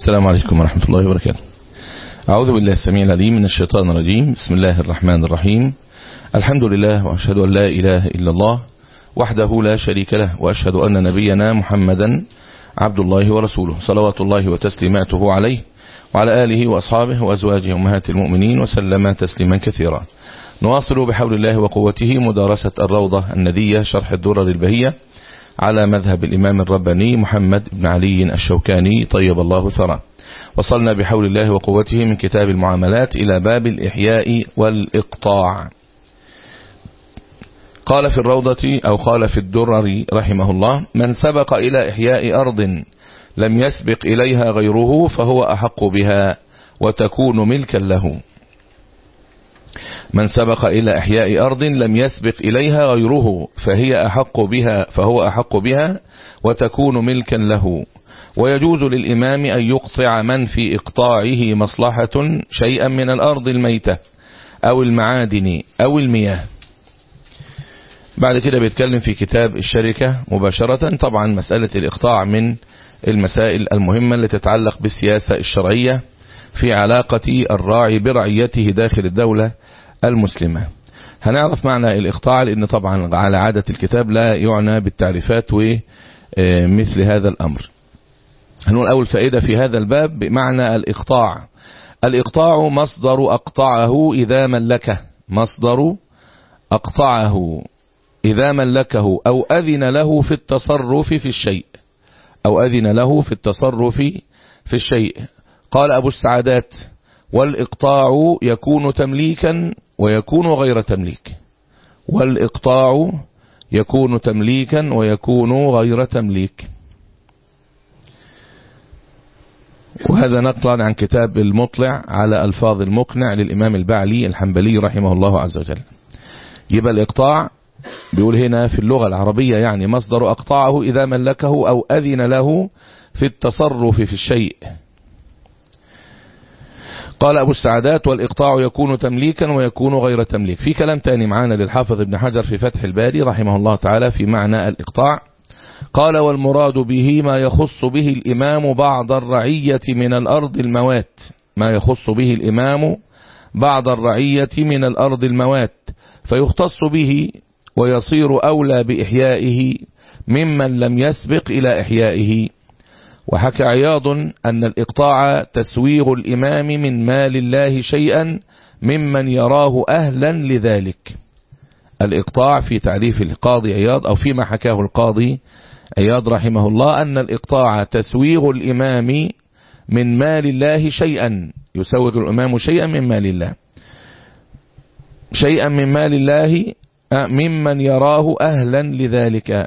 السلام عليكم ورحمة الله وبركاته أعوذ بالله السميع العليم من الشيطان الرجيم بسم الله الرحمن الرحيم الحمد لله وأشهد أن لا إله إلا الله وحده لا شريك له وأشهد أن نبينا محمدا عبد الله ورسوله صلوات الله وتسليماته عليه وعلى آله وأصحابه وأزواجه أمهات المؤمنين وسلم تسليما كثيرا نواصل بحول الله وقوته مدارسة الروضة الندية شرح الدرر البهية على مذهب الإمام الرباني محمد بن علي الشوكاني طيب الله ثرى وصلنا بحول الله وقوته من كتاب المعاملات إلى باب الإحياء والإقطاع قال في الروضة أو قال في الدرر رحمه الله من سبق إلى إحياء أرض لم يسبق إليها غيره فهو أحق بها وتكون ملكا له من سبق إلى إحياء أرض لم يسبق إليها غيره فهي أحق بها فهو أحق بها وتكون ملكا له ويجوز للإمام أن يقطع من في إقطاعه مصلحة شيئا من الأرض الميتة أو المعادن أو المياه بعد كده بيتكلم في كتاب الشركة مباشرة طبعا مسألة الإقطاع من المسائل المهمة التي تتعلق بالسياسة الشرعية في علاقة الراعي برعيته داخل الدولة المسلمة هنعرف معنى الإقطاع لأن طبعا على عادة الكتاب لا يعنى بالتعريفات ومثل هذا الأمر هنقول أول فائدة في هذا الباب بمعنى الإقطاع الإقطاع مصدر أقطعه إذا ملكه مصدر أقطعه إذا ملكه أو أذن له في التصرف في الشيء أو أذن له في التصرف في الشيء قال أبو السعادات والإقطاع يكون تمليكا ويكون غير تمليك والإقطاع يكون تمليكا ويكون غير تمليك وهذا نقلا عن كتاب المطلع على ألفاظ المقنع للإمام البعلي الحنبلي رحمه الله عز وجل يبقى الإقطاع بيقول هنا في اللغة العربية يعني مصدر أقطعه إذا ملكه أو أذن له في التصرف في الشيء قال أبو السعادات والإقطاع يكون تمليكا ويكون غير تمليك في كلام تاني معانا للحافظ ابن حجر في فتح الباري رحمه الله تعالى في معنى الإقطاع قال والمراد به ما يخص به الإمام بعض الرعية من الأرض الموات ما يخص به الإمام بعض الرعية من الأرض الموات فيختص به ويصير أولى بإحيائه ممن لم يسبق إلى إحيائه وحكى عياض أن الإقطاع تسويغ الإمام من مال الله شيئا ممن يراه أهلا لذلك الإقطاع في تعريف القاضي عياض أو فيما حكاه القاضي عياض رحمه الله أن الإقطاع تسويغ الإمام من مال الله شيئا يسوغ الإمام شيئا من مال الله شيئا من مال الله ممن يراه أهلا لذلك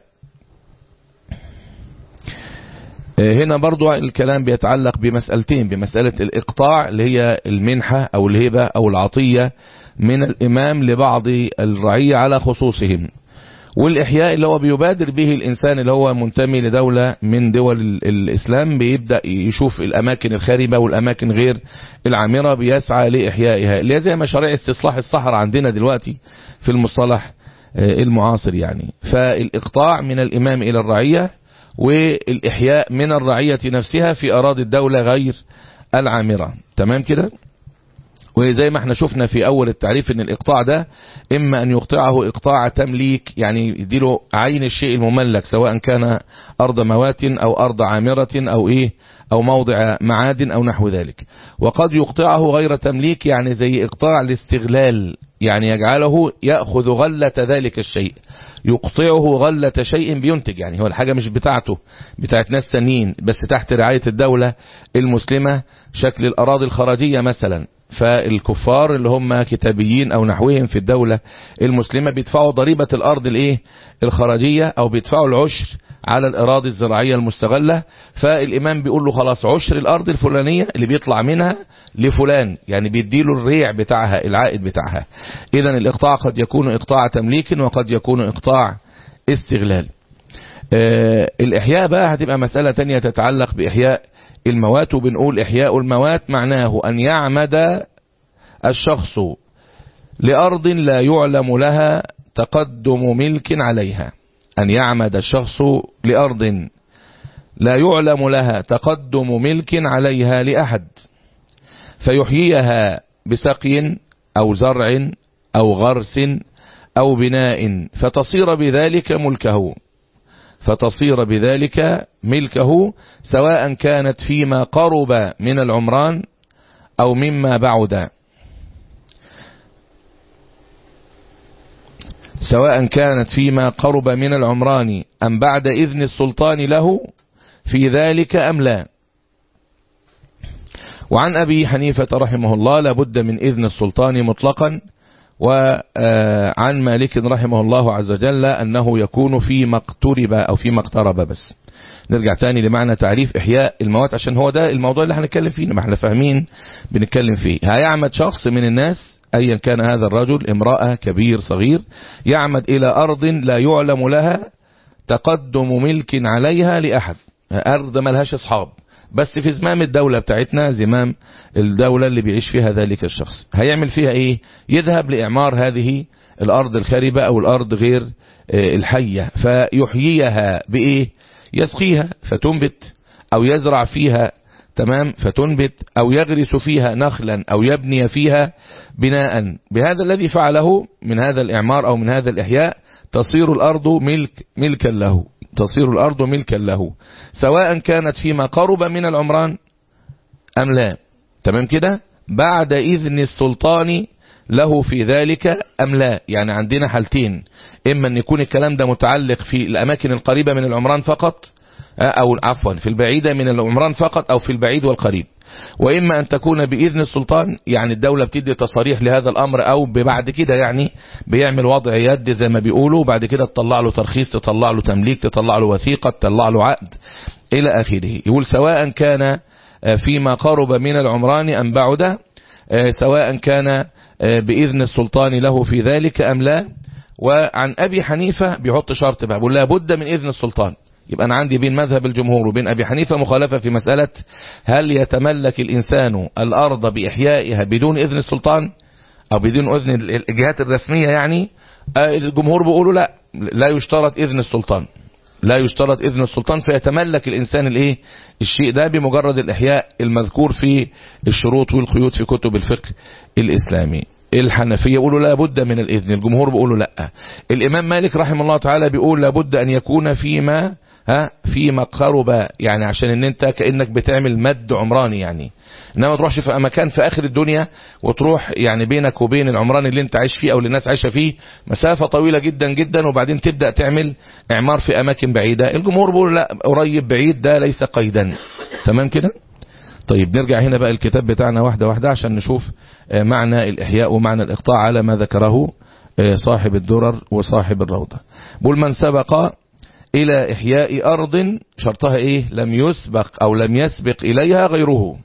هنا برضو الكلام بيتعلق بمسألتين بمسألة الإقطاع اللي هي المنحة أو الهبة أو العطية من الإمام لبعض الرعية على خصوصهم والإحياء اللي هو بيبادر به الإنسان اللي هو منتمي لدولة من دول الإسلام بيبدأ يشوف الأماكن الخاربة والأماكن غير العامرة بيسعى لإحيائها اللي هي زي مشاريع استصلاح الصحراء عندنا دلوقتي في المصطلح المعاصر يعني فالإقطاع من الإمام إلى الرعية والإحياء من الرعية نفسها في أراضي الدولة غير العامرة تمام كده وزي ما احنا شفنا في أول التعريف ان الإقطاع ده إما أن يقطعه إقطاع تمليك يعني يديله عين الشيء المملك سواء كان أرض موات أو أرض عامرة أو إيه أو موضع معادن أو نحو ذلك وقد يقطعه غير تمليك يعني زي إقطاع الاستغلال يعني يجعله يأخذ غلة ذلك الشيء يقطعه غلة شيء بينتج يعني هو الحاجة مش بتاعته بتاعت ناس تانيين بس تحت رعاية الدولة المسلمة شكل الأراضي الخراجية مثلا فالكفار اللي هم كتابيين او نحوهم في الدولة المسلمة بيدفعوا ضريبة الارض الايه الخراجية او بيدفعوا العشر على الاراضي الزراعية المستغلة فالامام بيقول له خلاص عشر الارض الفلانية اللي بيطلع منها لفلان يعني بيديله الريع بتاعها العائد بتاعها اذا الاقطاع قد يكون اقطاع تمليك وقد يكون اقطاع استغلال آه الاحياء بقى هتبقى مسألة تانية تتعلق باحياء الموات وبنقول إحياء الموات معناه أن يعمد الشخص لأرض لا يعلم لها تقدم ملك عليها أن يعمد الشخص لأرض لا يعلم لها تقدم ملك عليها لأحد فيحييها بسقي أو زرع أو غرس أو بناء فتصير بذلك ملكه فتصير بذلك ملكه سواء كانت فيما قرب من العمران أو مما بعد سواء كانت فيما قرب من العمران أم بعد إذن السلطان له في ذلك أم لا وعن أبي حنيفة رحمه الله لابد من إذن السلطان مطلقا وعن مالك رحمه الله عز وجل أنه يكون فيما اقترب أو فيما اقترب بس نرجع تاني لمعنى تعريف إحياء الموات عشان هو ده الموضوع اللي هنتكلم فيه ما احنا فاهمين بنتكلم فيه هيعمد شخص من الناس أيا كان هذا الرجل امرأة كبير صغير يعمد إلى أرض لا يعلم لها تقدم ملك عليها لأحد أرض ملهاش أصحاب بس في زمام الدولة بتاعتنا زمام الدولة اللي بيعيش فيها ذلك الشخص هيعمل فيها ايه يذهب لإعمار هذه الأرض الخاربة أو الأرض غير الحية فيحييها بإيه يسقيها فتنبت أو يزرع فيها تمام فتنبت أو يغرس فيها نخلا أو يبني فيها بناء بهذا الذي فعله من هذا الإعمار أو من هذا الإحياء تصير الأرض ملك ملكا له تصير الأرض ملكا له سواء كانت فيما قرب من العمران أم لا تمام كده بعد إذن السلطان له في ذلك أم لا يعني عندنا حالتين إما أن يكون الكلام ده متعلق في الأماكن القريبة من العمران فقط أو عفوا في البعيدة من العمران فقط أو في البعيد والقريب وإما أن تكون بإذن السلطان يعني الدولة بتدي تصاريح لهذا الأمر أو بعد كده يعني بيعمل وضع يد زي ما بيقولوا بعد كده تطلع له ترخيص تطلع له تمليك تطلع له وثيقة تطلع له عقد إلى آخره يقول سواء كان فيما قرب من العمران أم بعد سواء كان بإذن السلطان له في ذلك أم لا وعن أبي حنيفة بيحط شرط بقى بيقول لابد من إذن السلطان يبقى أنا عندي بين مذهب الجمهور وبين أبي حنيفة مخالفة في مسألة هل يتملك الإنسان الأرض بإحيائها بدون إذن السلطان أو بدون إذن الجهات الرسمية يعني الجمهور بيقولوا لا لا يشترط إذن السلطان لا يشترط إذن السلطان فيتملك الإنسان الإيه الشيء ده بمجرد الإحياء المذكور في الشروط والقيود في كتب الفقه الإسلامي الحنفية يقولوا لا بد من الإذن الجمهور بيقولوا لا الإمام مالك رحمه الله تعالى بيقول لابد أن يكون فيما ها فيما قرب يعني عشان ان انت كأنك بتعمل مد عمراني يعني انما ما تروحش في مكان في اخر الدنيا وتروح يعني بينك وبين العمران اللي انت عايش فيه او اللي الناس عايشه فيه مسافه طويله جدا جدا وبعدين تبدا تعمل اعمار في اماكن بعيده الجمهور بيقول لا قريب بعيد ده ليس قيدا تمام كده طيب نرجع هنا بقى الكتاب بتاعنا واحده واحده عشان نشوف معنى الاحياء ومعنى الاقطاع على ما ذكره صاحب الدرر وصاحب الروضه بقول من سبق إلى إحياء أرض شرطها إيه لم يسبق أو لم يسبق إليها غيره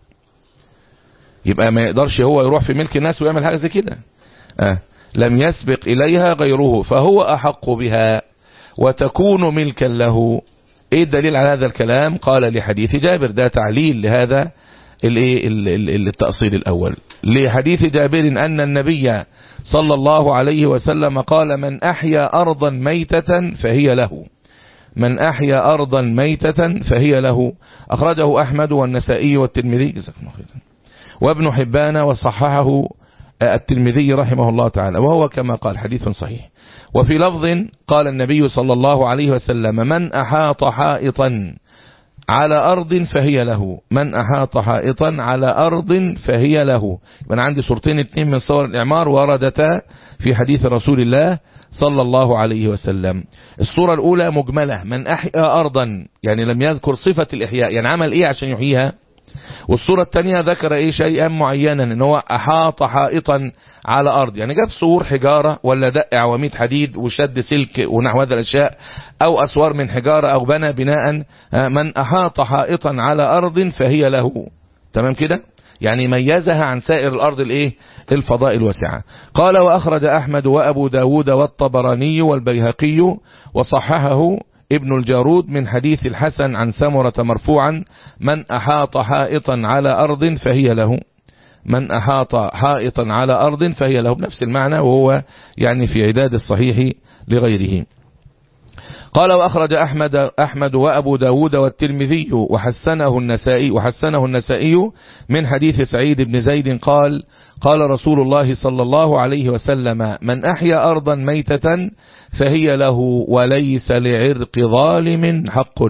يبقى ما يقدرش هو يروح في ملك الناس ويعمل حاجة زي كده آه. لم يسبق إليها غيره فهو أحق بها وتكون ملكا له إيه الدليل على هذا الكلام قال لحديث جابر ده تعليل لهذا الايه التأصيل الأول لحديث جابر أن النبي صلى الله عليه وسلم قال من أحيا أرضا ميتة فهي له من أحيا أرضا ميتة فهي له أخرجه أحمد والنسائي والترمذي جزاكم الله خيرا وابن حبان وصححه الترمذي رحمه الله تعالى وهو كما قال حديث صحيح وفي لفظ قال النبي صلى الله عليه وسلم من أحاط حائطا على أرض فهي له من أحاط حائطا على أرض فهي له من عندي صورتين اتنين من صور الإعمار وردتا في حديث رسول الله صلى الله عليه وسلم الصورة الأولى مجملة من أحيا أرضا يعني لم يذكر صفة الإحياء يعني عمل إيه عشان يحييها والصورة الثانية ذكر ايه شيئا معينا ان هو احاط حائطا على ارض يعني جاب سور حجارة ولا دق عواميد حديد وشد سلك ونحو هذا الاشياء او اسوار من حجارة او بنى بناء من احاط حائطا على ارض فهي له تمام كده يعني ميزها عن سائر الأرض الايه الفضاء الواسعة قال وأخرج أحمد وأبو داود والطبراني والبيهقي وصححه ابن الجارود من حديث الحسن عن سمرة مرفوعا من أحاط حائطا على أرض فهي له من أحاط حائطا على أرض فهي له بنفس المعنى وهو يعني في عداد الصحيح لغيره قال وأخرج أحمد, أحمد وأبو داود والترمذي وحسنه النسائي وحسنه النسائي من حديث سعيد بن زيد قال قال رسول الله صلى الله عليه وسلم من أحيا أرضا ميتة فهي له وليس لعرق ظالم حق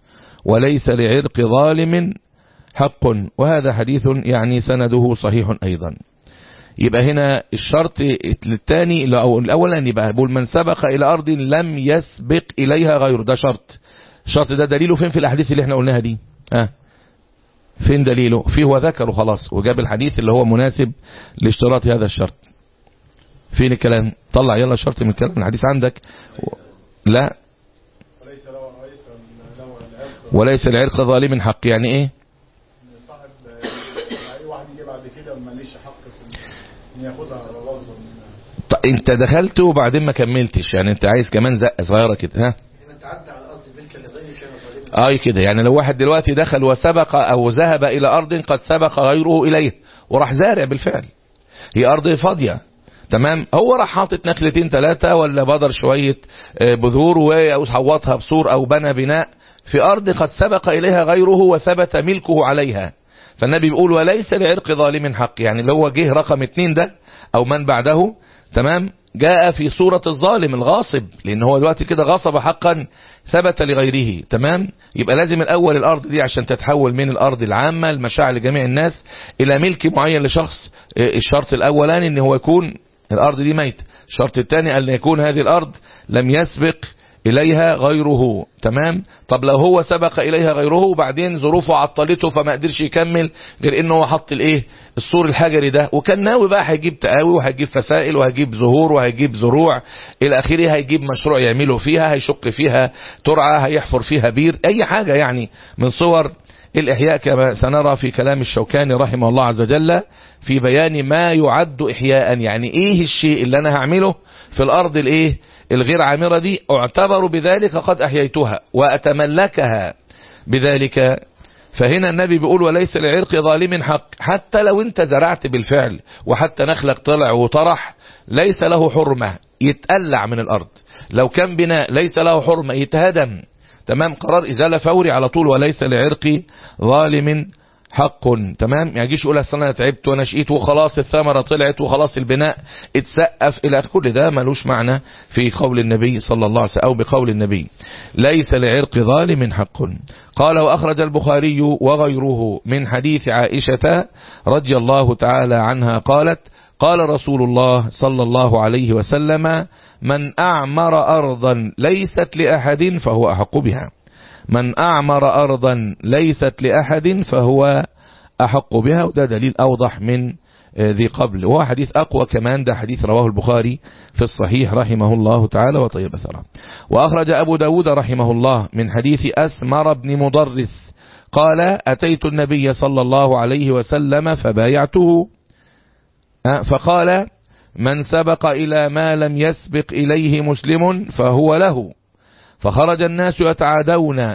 وليس لعرق ظالم حق وهذا حديث يعني سنده صحيح أيضا يبقى هنا الشرط الثاني أو الأولاني يبقى بقول من سبق إلى أرض لم يسبق إليها غيره ده شرط الشرط ده دليله فين في الأحاديث اللي احنا قلناها دي ها فين دليله فيه هو ذكره خلاص وجاب الحديث اللي هو مناسب لاشتراط هذا الشرط فين الكلام طلع يلا شرط من الكلام الحديث عندك لا وليس له وليس له العرق وليس العرق ظالم حق يعني ايه صاحب اي واحد يجي بعد كده ماليش حق في ان ياخدها على غصب طيب انت دخلت وبعدين ما كملتش يعني انت عايز كمان زقه صغيره كده ها لمن تعدى على الارض ملكا لغيره كان ظالما اي كده يعني لو واحد دلوقتي دخل وسبق او ذهب الى ارض قد سبق غيره اليه وراح زارع بالفعل هي ارض فاضيه تمام هو راح حاطط نخلتين ثلاثه ولا بدر شويه آه، بذور وحوطها بسور او بنى بناء في ارض قد سبق اليها غيره وثبت ملكه عليها فالنبي بيقول وليس لعرق ظالم حق يعني اللي هو جه رقم اتنين ده او من بعده تمام جاء في صورة الظالم الغاصب لان هو دلوقتي كده غصب حقا ثبت لغيره تمام يبقى لازم الاول الارض دي عشان تتحول من الارض العامة المشاع لجميع الناس الى ملك معين لشخص اه، الشرط الاولاني ان هو يكون الارض دي ميت الشرط الثاني ان يكون هذه الارض لم يسبق إليها غيره تمام طب لو هو سبق إليها غيره وبعدين ظروفه عطلته فما قدرش يكمل غير إنه هو حط الإيه السور الحجري ده وكان ناوي بقى هيجيب تقاوي وهيجيب فسائل وهيجيب زهور وهيجيب زروع إلى آخره هيجيب مشروع يعمله فيها هيشق فيها ترعة هيحفر فيها بير أي حاجة يعني من صور الإحياء كما سنرى في كلام الشوكاني رحمه الله عز وجل في بيان ما يعد إحياء يعني إيه الشيء اللي أنا هعمله في الأرض الإيه الغير عامرة دي اعتبر بذلك قد أحييتها وأتملكها بذلك فهنا النبي بيقول وليس لعرق ظالم حق حتى لو انت زرعت بالفعل وحتى نخلك طلع وطرح ليس له حرمة يتقلع من الأرض لو كان بناء ليس له حرمة يتهدم تمام قرار إزالة فوري على طول وليس لعرق ظالم حق تمام يعني يجيش يقول اصل انا تعبت وانا شقيت وخلاص الثمره طلعت وخلاص البناء اتسقف الى كل ده ملوش معنى في قول النبي صلى الله عليه وسلم او بقول النبي ليس لعرق ظالم حق قال واخرج البخاري وغيره من حديث عائشه رضي الله تعالى عنها قالت قال رسول الله صلى الله عليه وسلم من اعمر ارضا ليست لاحد فهو احق بها من أعمر أرضا ليست لأحد فهو أحق بها وده دليل أوضح من ذي قبل وهو حديث أقوى كمان ده حديث رواه البخاري في الصحيح رحمه الله تعالى وطيب ثرى وأخرج أبو داود رحمه الله من حديث أسمر بن مضرس قال أتيت النبي صلى الله عليه وسلم فبايعته فقال من سبق إلى ما لم يسبق إليه مسلم فهو له فخرج الناس يتعادون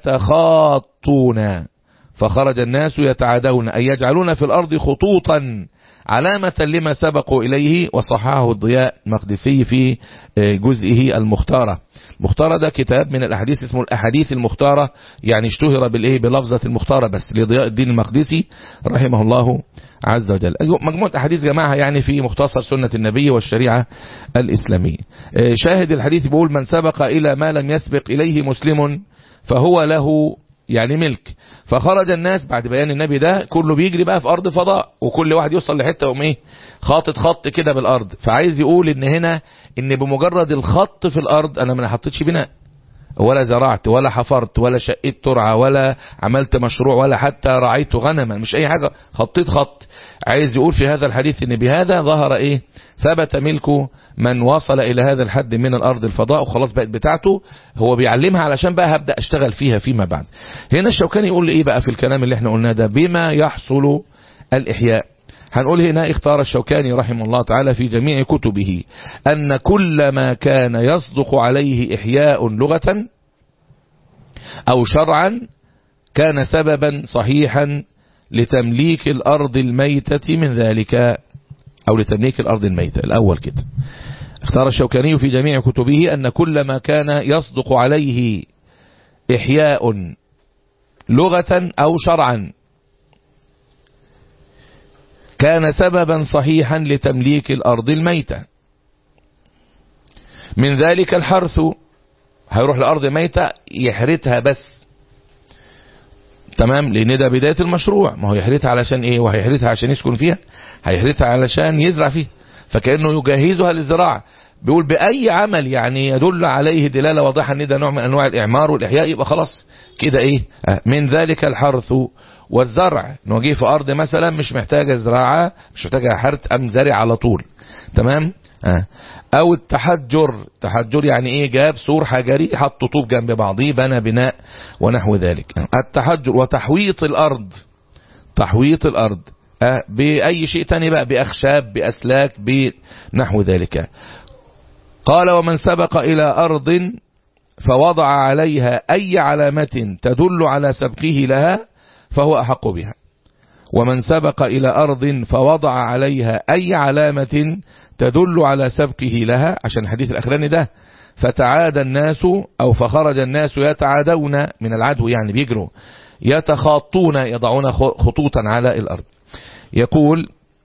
يتخاطون فخرج الناس يتعادون أي يجعلون في الأرض خطوطا علامة لما سبقوا إليه وصححه الضياء المقدسي في جزئه المختارة المختارة ده كتاب من الأحاديث اسمه الأحاديث المختارة يعني اشتهر بالإيه بلفظة المختارة بس لضياء الدين المقدسي رحمه الله عز وجل مجموعة أحاديث جماعة يعني في مختصر سنة النبي والشريعة الإسلامية شاهد الحديث بيقول من سبق إلى ما لم يسبق إليه مسلم فهو له يعني ملك فخرج الناس بعد بيان النبي ده كله بيجري بقى في أرض فضاء وكل واحد يوصل لحتة يقوم إيه خاطط خط كده بالأرض فعايز يقول إن هنا إن بمجرد الخط في الأرض أنا ما حطيتش بناء ولا زرعت ولا حفرت ولا شقيت ترعة ولا عملت مشروع ولا حتى رعيت غنما مش اي حاجة خطيت خط عايز يقول في هذا الحديث ان بهذا ظهر ايه ثبت ملك من وصل الى هذا الحد من الارض الفضاء وخلاص بقت بتاعته هو بيعلمها علشان بقى هبدأ اشتغل فيها فيما بعد هنا الشوكاني يقول لي ايه بقى في الكلام اللي احنا قلناه ده بما يحصل الاحياء هنقول هنا اختار الشوكاني رحمه الله تعالى في جميع كتبه أن كل ما كان يصدق عليه إحياء لغة أو شرعا كان سببا صحيحا لتمليك الأرض الميتة من ذلك أو لتمليك الأرض الميتة الأول كده اختار الشوكاني في جميع كتبه أن كل ما كان يصدق عليه إحياء لغة أو شرعا كان سببا صحيحا لتمليك الأرض الميتة من ذلك الحرث هيروح لأرض ميتة يحرتها بس تمام لأن ده بداية المشروع ما هو يحرتها علشان إيه وهيحرتها عشان يسكن فيها هيحرتها علشان يزرع فيها فكأنه يجهزها للزراعة بيقول بأي عمل يعني يدل عليه دلالة واضحة ان ده نوع من أنواع الإعمار والإحياء يبقى خلاص كده إيه من ذلك الحرث والزرع انه جه في أرض مثلا مش محتاجة زراعة مش محتاجة حرث أم زرع على طول تمام آه. او التحجر تحجر يعني ايه جاب سور حجري حط طوب جنب بعضيه بنى بناء ونحو ذلك التحجر وتحويط الارض تحويط الارض آه باي شيء تاني بقى باخشاب باسلاك بنحو ذلك قال ومن سبق الى ارض فوضع عليها اي علامة تدل على سبقه لها فهو احق بها ومن سبق إلى أرض فوضع عليها أي علامة تدل على سبقه لها عشان الحديث الأخراني ده فتعادى الناس أو فخرج الناس يتعادون من العدو يعني بيجروا يتخاطون يضعون خطوطا على الأرض يقول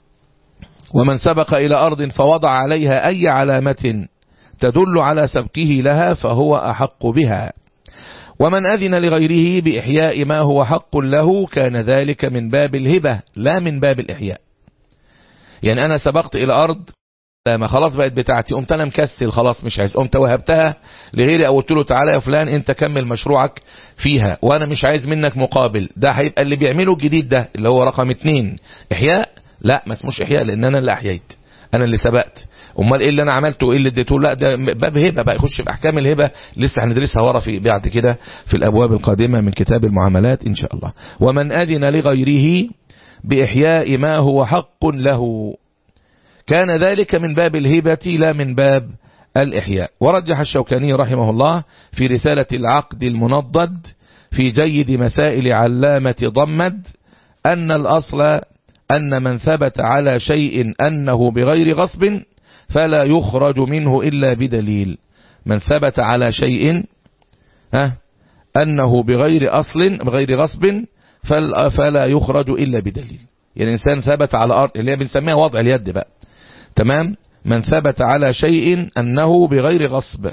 ومن سبق إلى أرض فوضع عليها أي علامة تدل على سبقه لها فهو أحق بها ومن أذن لغيره بإحياء ما هو حق له كان ذلك من باب الهبة لا من باب الإحياء يعني أنا سبقت إلى أرض ما خلاص بقت بتاعتي قمت أنا مكسل خلاص مش عايز قمت وهبتها لغيري أو قلت له تعالى يا فلان أنت كمل مشروعك فيها وأنا مش عايز منك مقابل ده هيبقى اللي بيعمله الجديد ده اللي هو رقم اتنين إحياء لا ما اسموش إحياء لأن أنا اللي أحييت أنا اللي سبقت امال ايه اللي انا عملته وايه اللي اديته لا ده باب هبه بقى يخش في احكام الهبه لسه هندرسها ورا في بعد كده في الابواب القادمه من كتاب المعاملات ان شاء الله ومن اذن لغيره باحياء ما هو حق له كان ذلك من باب الهبه لا من باب الاحياء ورجح الشوكاني رحمه الله في رساله العقد المنضد في جيد مسائل علامه ضمد ان الاصل أن من ثبت على شيء أنه بغير غصب فلا يخرج منه إلا بدليل من ثبت على شيء ها أنه بغير أصل بغير غصب فلا يخرج إلا بدليل يعني الإنسان ثبت على أرض اللي هي بنسميها وضع اليد بقى تمام من ثبت على شيء أنه بغير غصب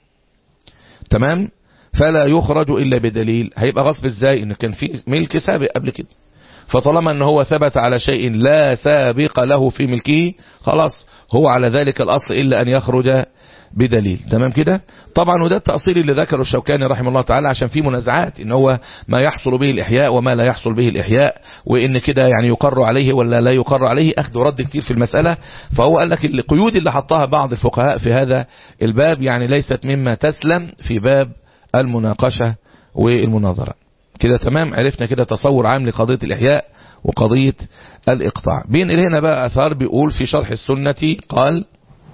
تمام فلا يخرج إلا بدليل هيبقى غصب ازاي إن كان في ملك سابق قبل كده فطالما ان هو ثبت على شيء لا سابق له في ملكه خلاص هو على ذلك الأصل إلا أن يخرج بدليل تمام كده طبعا وده التأصيل اللي ذكره الشوكاني رحمه الله تعالى عشان في منازعات ان هو ما يحصل به الإحياء وما لا يحصل به الإحياء وان كده يعني يقر عليه ولا لا يقر عليه أخذ ورد كتير في المسألة فهو قال لك القيود اللي حطها بعض الفقهاء في هذا الباب يعني ليست مما تسلم في باب المناقشة والمناظرة كده تمام عرفنا كده تصور عام لقضية الإحياء وقضية الإقطاع بين هنا بقى أثار بيقول في شرح السنة قال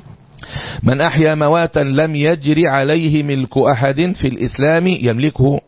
من أحيا مواتا لم يجري عليه ملك أحد في الإسلام يملكه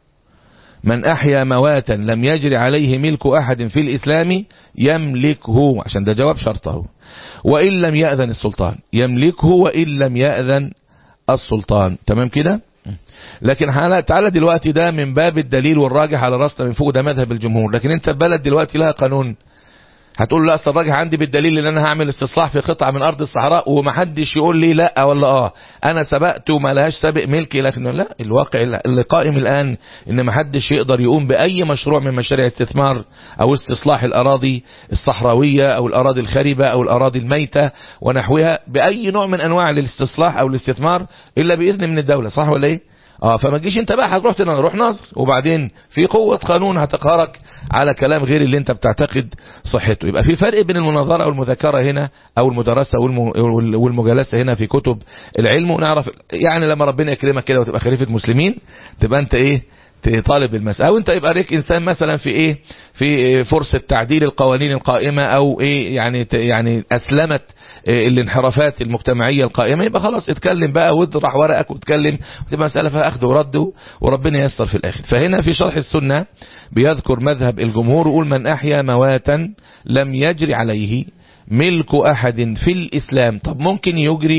من أحيا مواتا لم يجري عليه ملك أحد في الإسلام يملكه عشان ده جواب شرطه وإن لم يأذن السلطان يملكه وإن لم يأذن السلطان تمام كده لكن تعالى دلوقتي ده من باب الدليل والراجح على راسنا من فوق ده مذهب الجمهور لكن انت البلد دلوقتي لها قانون هتقول لا اصل الراجح عندي بالدليل ان انا هعمل استصلاح في قطعه من ارض الصحراء ومحدش يقول لي لا ولا اه انا سبقت وما لهاش سابق ملكي لكن لا الواقع اللي قائم الان ان محدش يقدر يقوم باي مشروع من مشاريع استثمار او استصلاح الاراضي الصحراويه او الاراضي الخربه او الاراضي الميته ونحوها باي نوع من انواع الاستصلاح او الاستثمار الا باذن من الدوله صح ولا ايه اه فما تجيش انت بقى هتروح تروح ناظر وبعدين في قوة قانون هتقهرك على كلام غير اللي انت بتعتقد صحته يبقى في فرق بين المناظرة والمذاكرة هنا او المدرسة والمجالسة هنا في كتب العلم ونعرف يعني لما ربنا يكرمك كده وتبقى خليفة مسلمين تبقى انت ايه طالب المسألة او انت يبقى ليك انسان مثلا في ايه في فرصة تعديل القوانين القائمة او ايه يعني يعني اسلمت الانحرافات المجتمعية القائمة يبقى خلاص اتكلم بقى واطرح ورقك واتكلم وتبقى مسألة فيها اخذ ورد وربنا ييسر في الاخر فهنا في شرح السنة بيذكر مذهب الجمهور يقول من احيا مواتا لم يجري عليه ملك احد في الاسلام طب ممكن يجري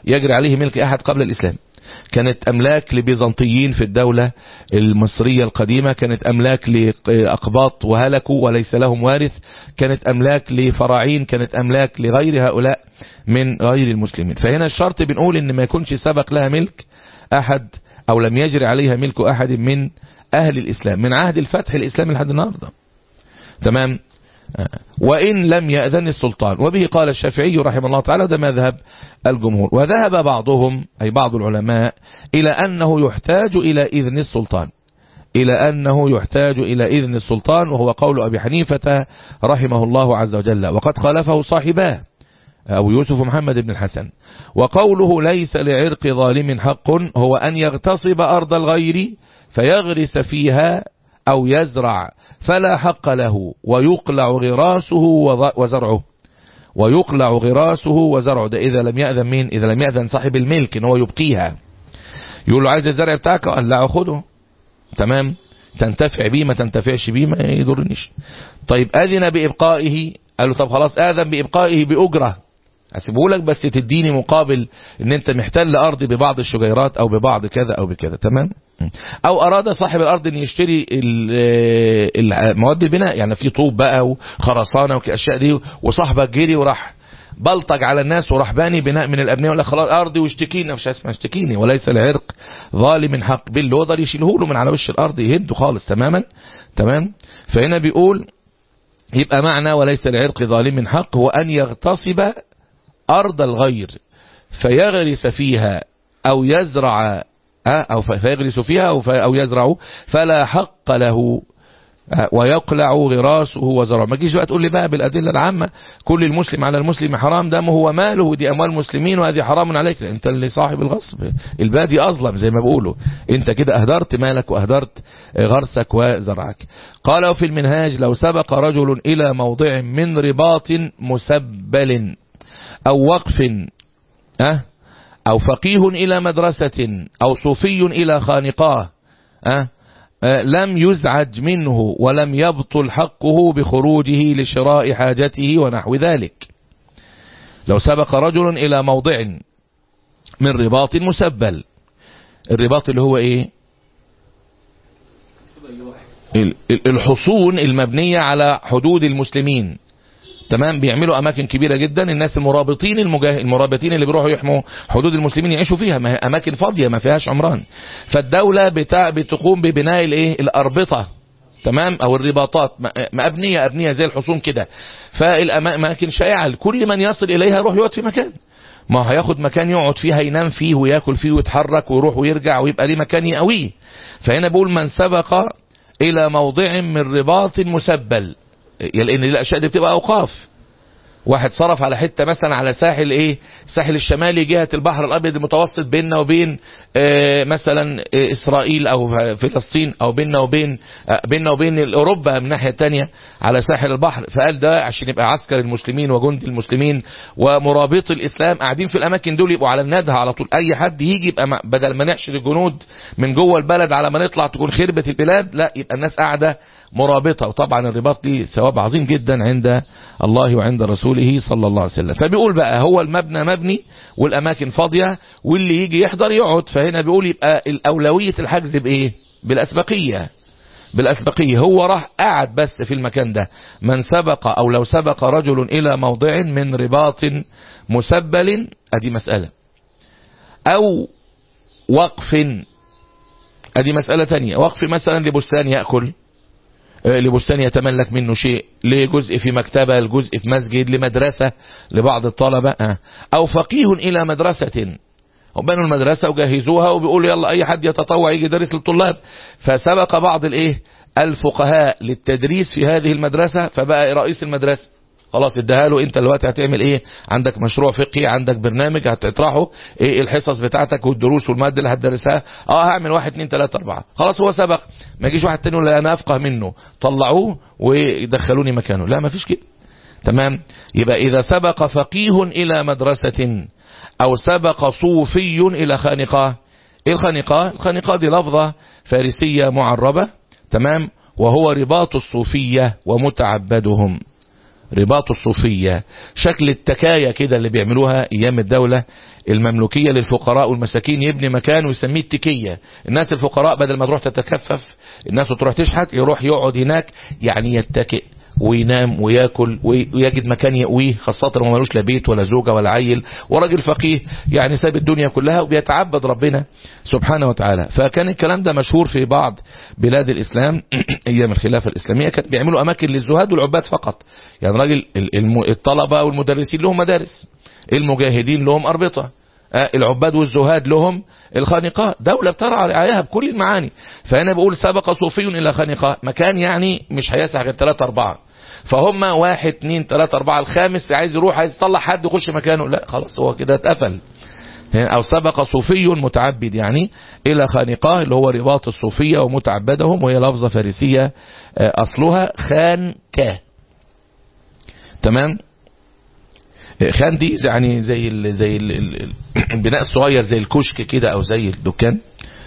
يجري عليه ملك أحد قبل الإسلام كانت أملاك لبيزنطيين في الدولة المصرية القديمة كانت أملاك لأقباط وهلكوا وليس لهم وارث كانت أملاك لفراعين كانت أملاك لغير هؤلاء من غير المسلمين فهنا الشرط بنقول إن ما يكونش سبق لها ملك أحد أو لم يجري عليها ملك أحد من أهل الإسلام من عهد الفتح الإسلامي لحد النهاردة تمام وإن لم يأذن السلطان وبه قال الشافعي رحمه الله تعالى وده مذهب الجمهور وذهب بعضهم أي بعض العلماء إلى أنه يحتاج إلى إذن السلطان إلى أنه يحتاج إلى إذن السلطان وهو قول أبي حنيفة رحمه الله عز وجل وقد خالفه صاحباه أو يوسف محمد بن الحسن وقوله ليس لعرق ظالم حق هو أن يغتصب أرض الغير فيغرس فيها أو يزرع فلا حق له ويقلع غراسه وزرعه ويقلع غراسه وزرعه ده إذا لم يأذن مين إذا لم يأذن صاحب الملك إن هو يبقيها يقول له عايز الزرع بتاعك قال لا خده تمام تنتفع بيه ما تنتفعش بيه ما يضرنيش طيب أذن بإبقائه قال له طب خلاص آذن بإبقائه بأجرة هسيبه لك بس تديني مقابل ان انت محتل ارضي ببعض الشجيرات او ببعض كذا او بكذا تمام او اراد صاحب الارض ان يشتري مواد البناء يعني في طوب بقى وخرسانه والاشياء دي وصاحبك جري وراح بلطج على الناس وراح باني بناء من الابنيه ولا خلاص ارضي واشتكيني مش اسمها اشتكيني وليس العرق ظالم حق باللودر يشيله له من على وش الارض يهده خالص تماما تمام فهنا بيقول يبقى معنى وليس العرق ظالم حق هو ان يغتصب أرض الغير فيغرس فيها أو يزرع أو فيغرس فيها أو, أو يزرع فلا حق له ويقلع غراسه وزرعه ما تجيش بقى تقول لي بقى بالأدلة العامة كل المسلم على المسلم حرام دمه وماله دي أموال المسلمين وهذه حرام عليك أنت اللي صاحب الغصب البادي أظلم زي ما بيقولوا أنت كده أهدرت مالك وأهدرت غرسك وزرعك قال وفي المنهاج لو سبق رجل إلى موضع من رباط مسبل أو وقف أه أو فقيه إلى مدرسة أو صوفي إلى خانقاه أه أه لم يزعج منه ولم يبطل حقه بخروجه لشراء حاجته ونحو ذلك لو سبق رجل إلى موضع من رباط مسبل الرباط اللي هو ايه الحصون المبنية على حدود المسلمين تمام بيعملوا اماكن كبيره جدا الناس المرابطين المجاه... المرابطين اللي بيروحوا يحموا حدود المسلمين يعيشوا فيها ما هي اماكن فاضيه ما فيهاش عمران فالدوله بتاع بتقوم ببناء الايه الاربطه تمام او الرباطات مبنيه ابنيه زي الحصون كده فالاماكن شائعه كل من يصل اليها يروح يقعد في مكان ما هياخد مكان يقعد فيه هينام فيه وياكل فيه ويتحرك ويروح ويرجع ويبقى ليه مكان يقويه فهنا بقول من سبق الى موضع من رباط مسبل لان الاشياء دي بتبقى اوقاف واحد صرف على حته مثلا على ساحل ايه الساحل الشمالي جهه البحر الابيض المتوسط بيننا وبين آه مثلا آه اسرائيل او فلسطين او بيننا وبين آه بيننا وبين اوروبا من الناحيه الثانيه على ساحل البحر فقال ده عشان يبقى عسكر المسلمين وجند المسلمين ومرابط الاسلام قاعدين في الاماكن دول يبقوا على الندهه على طول اي حد يجي يبقى بدل ما نحشر الجنود من جوه البلد على ما نطلع تكون خربه البلاد لا يبقى الناس قاعده مرابطه وطبعا الرباط دي ثواب عظيم جدا عند الله وعند رسوله صلى الله عليه وسلم فبيقول بقى هو المبنى مبني والاماكن فاضيه واللي يجي يحضر يقعد فهنا بيقول يبقى الاولويه الحجز بايه بالاسبقيه بالأسبقية هو راح قاعد بس في المكان ده من سبق أو لو سبق رجل إلى موضع من رباط مسبل أدي مسألة أو وقف أدي مسألة تانية وقف مثلا لبستان يأكل لبستان يتملك منه شيء لجزء في مكتبة لجزء في مسجد لمدرسة لبعض الطلبة أو فقيه إلى مدرسة وبنوا المدرسة وجهزوها وبيقولوا يلا أي حد يتطوع يجي يدرس للطلاب فسبق بعض الإيه الفقهاء للتدريس في هذه المدرسة فبقى رئيس المدرسة خلاص اداها له انت دلوقتي هتعمل ايه عندك مشروع فقهي عندك برنامج هتطرحه ايه الحصص بتاعتك والدروس والماده اللي هتدرسها اه هعمل واحد اتنين تلاته اربعه خلاص هو سبق ما يجيش واحد تاني ولا انا افقه منه طلعوه ويدخلوني مكانه لا ما فيش كده تمام يبقى اذا سبق فقيه الى مدرسه او سبق صوفي الى خانقاه ايه الخانقاه الخانقاه دي لفظه فارسيه معربه تمام وهو رباط الصوفيه ومتعبدهم رباط الصوفية شكل التكاية كده اللي بيعملوها ايام الدولة المملوكية للفقراء والمساكين يبني مكان ويسميه التكية الناس الفقراء بدل ما تروح تتكفف الناس تروح تشحت يروح يقعد هناك يعني يتكئ وينام وياكل ويجد مكان يأويه خاصة هو ملوش لا بيت ولا زوجة ولا عيل وراجل فقيه يعني ساب الدنيا كلها وبيتعبد ربنا سبحانه وتعالى فكان الكلام ده مشهور في بعض بلاد الإسلام أيام الخلافة الإسلامية كانت بيعملوا أماكن للزهاد والعباد فقط يعني راجل الطلبة والمدرسين لهم مدارس المجاهدين لهم أربطة العباد والزهاد لهم الخانقاء دولة بترعى رعاياها بكل المعاني فأنا بقول سبق صوفي إلى خانقاء مكان يعني مش هيسع غير 3 4 فهم واحد اتنين تلاتة اربعة الخامس عايز يروح عايز يطلع حد يخش مكانه لا خلاص هو كده اتقفل او سبق صوفي متعبد يعني الى خانقاه اللي هو رباط الصوفية ومتعبدهم وهي لفظة فارسية اصلها خانكاه تمام خان دي يعني زي ال زي ال البناء الصغير زي الكشك كده او زي الدكان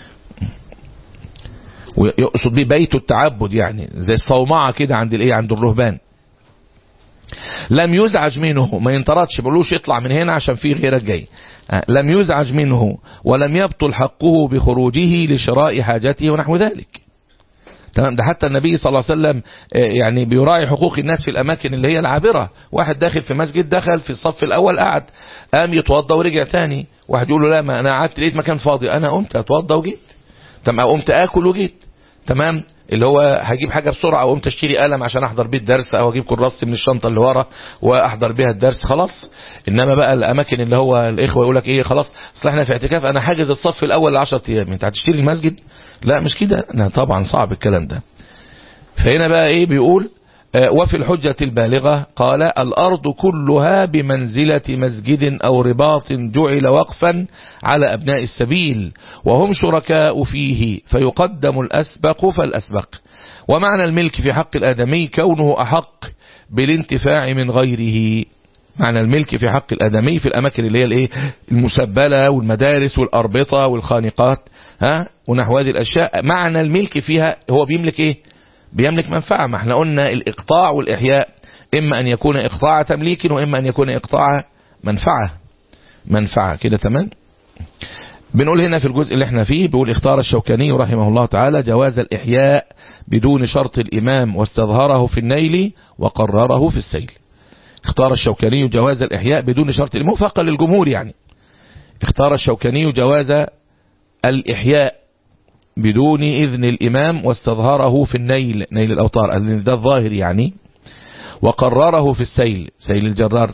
ويقصد بيه بيت التعبد يعني زي الصومعة كده عند الايه عند الرهبان لم يزعج منه ما ينطردش بقولوش اطلع من هنا عشان في غيرك جاي لم يزعج منه ولم يبطل حقه بخروجه لشراء حاجته ونحو ذلك تمام ده حتى النبي صلى الله عليه وسلم يعني بيراعي حقوق الناس في الأماكن اللي هي العابرة واحد داخل في مسجد دخل في الصف الأول قعد قام يتوضى ورجع تاني واحد يقول له لا ما أنا قعدت لقيت مكان فاضي أنا قمت أتوضى وجيت تمام قمت آكل وجيت تمام اللي هو هجيب حاجة بسرعة وقمت اشتري قلم عشان احضر بيه الدرس او اجيب كراستي من الشنطة اللي ورا واحضر بيها الدرس خلاص انما بقى الاماكن اللي هو الاخوة يقول لك ايه خلاص اصل احنا في اعتكاف انا حاجز الصف الاول ل 10 ايام انت هتشتري المسجد لا مش كده لا طبعا صعب الكلام ده فهنا بقى ايه بيقول وفي الحجة البالغة قال الأرض كلها بمنزلة مسجد أو رباط جعل وقفا على أبناء السبيل وهم شركاء فيه فيقدم الأسبق فالأسبق ومعنى الملك في حق الآدمي كونه أحق بالانتفاع من غيره معنى الملك في حق الآدمي في الأماكن اللي هي الايه المسبلة والمدارس والأربطة والخانقات ها ونحو هذه الأشياء معنى الملك فيها هو بيملك ايه بيملك منفعة ما احنا قلنا الإقطاع والإحياء إما أن يكون إقطاع تمليك وإما أن يكون إقطاع منفعة منفعة كده تمام بنقول هنا في الجزء اللي احنا فيه بيقول اختار الشوكاني رحمه الله تعالى جواز الإحياء بدون شرط الإمام واستظهره في النيل وقرره في السيل اختار الشوكاني جواز الإحياء بدون شرط الموفق للجمهور يعني اختار الشوكاني جواز الإحياء بدون إذن الإمام واستظهره في النيل نيل الأوطار ده الظاهر يعني وقرره في السيل سيل الجرار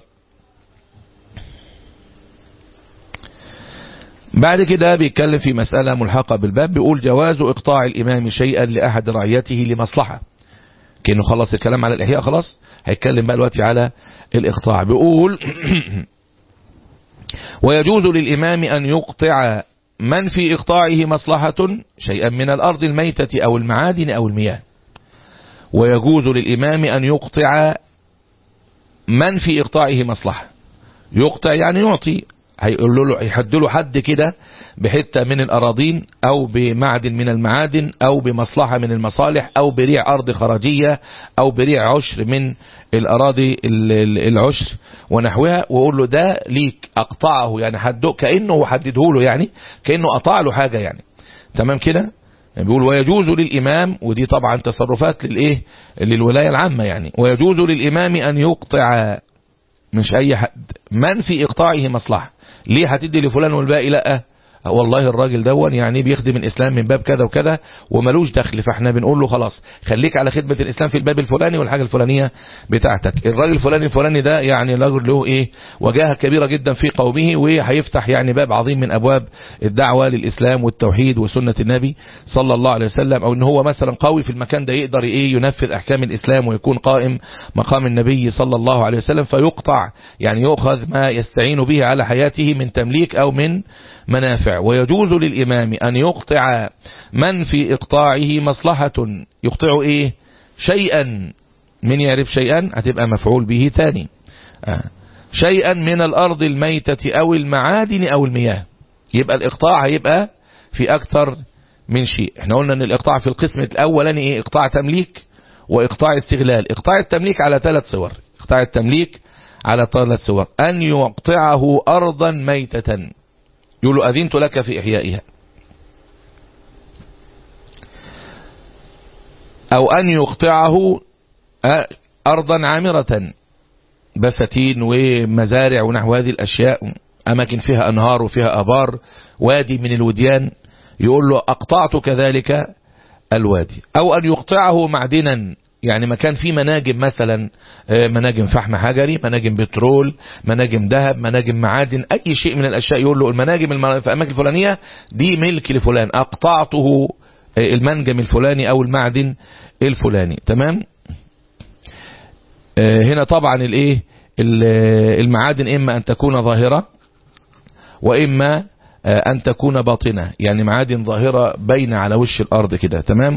بعد كده بيتكلم في مسألة ملحقة بالباب بيقول جواز إقطاع الإمام شيئا لأحد رعيته لمصلحة كأنه خلص الكلام على الإحياء خلاص هيتكلم بقى دلوقتي على الإقطاع بيقول ويجوز للإمام أن يقطع من في إقطاعه مصلحة شيئا من الأرض الميتة أو المعادن أو المياه ويجوز للإمام أن يقطع من في إقطاعه مصلحة يقطع يعني يعطي هيقول له يحد له حد كده بحتة من الأراضين أو بمعدن من المعادن أو بمصلحة من المصالح أو بريع أرض خراجية أو بريع عشر من الأراضي العشر ونحوها ويقول له ده ليك أقطعه يعني حده كأنه حدده له يعني كأنه قطع له حاجة يعني تمام كده بيقول ويجوز للإمام ودي طبعا تصرفات للإيه للولاية العامة يعني ويجوز للإمام أن يقطع مش أي حد من في إقطاعه مصلحة ليه هتدي لفلان والباقي لا والله الراجل دون يعني بيخدم الإسلام من باب كذا وكذا وملوش دخل فاحنا بنقول له خلاص خليك على خدمة الإسلام في الباب الفلاني والحاجة الفلانية بتاعتك الراجل الفلاني الفلاني ده يعني راجل له ايه وجاهة كبيرة جدا في قومه وهيفتح يعني باب عظيم من أبواب الدعوة للإسلام والتوحيد وسنة النبي صلى الله عليه وسلم أو ان هو مثلا قوي في المكان ده يقدر ايه ينفذ أحكام الإسلام ويكون قائم مقام النبي صلى الله عليه وسلم فيقطع يعني يؤخذ ما يستعين به على حياته من تمليك أو من منافع ويجوز للإمام أن يقطع من في إقطاعه مصلحة يقطع إيه شيئا من يعرف شيئا هتبقى مفعول به ثاني آه. شيئا من الأرض الميتة أو المعادن أو المياه يبقى الإقطاع هيبقى في أكثر من شيء احنا قلنا أن الإقطاع في القسم الأولاني إيه إقطاع تمليك وإقطاع استغلال إقطاع التمليك على ثلاث صور إقطاع التمليك على ثلاث صور أن يقطعه أرضا ميتة يقول له أذنت لك في إحيائها أو أن يقطعه أرضا عامرة بساتين ومزارع ونحو هذه الأشياء أماكن فيها أنهار وفيها أبار وادي من الوديان يقول له أقطعت كذلك الوادي أو أن يقطعه معدنا يعني مكان فيه مناجم مثلا مناجم فحم حجري مناجم بترول مناجم ذهب مناجم معادن أي شيء من الأشياء يقول له المناجم في أماكن الفلانية دي ملك لفلان أقطعته المنجم الفلاني أو المعدن الفلاني تمام هنا طبعا الايه المعادن إما أن تكون ظاهرة وإما أن تكون باطنة يعني معادن ظاهرة بين على وش الأرض كده تمام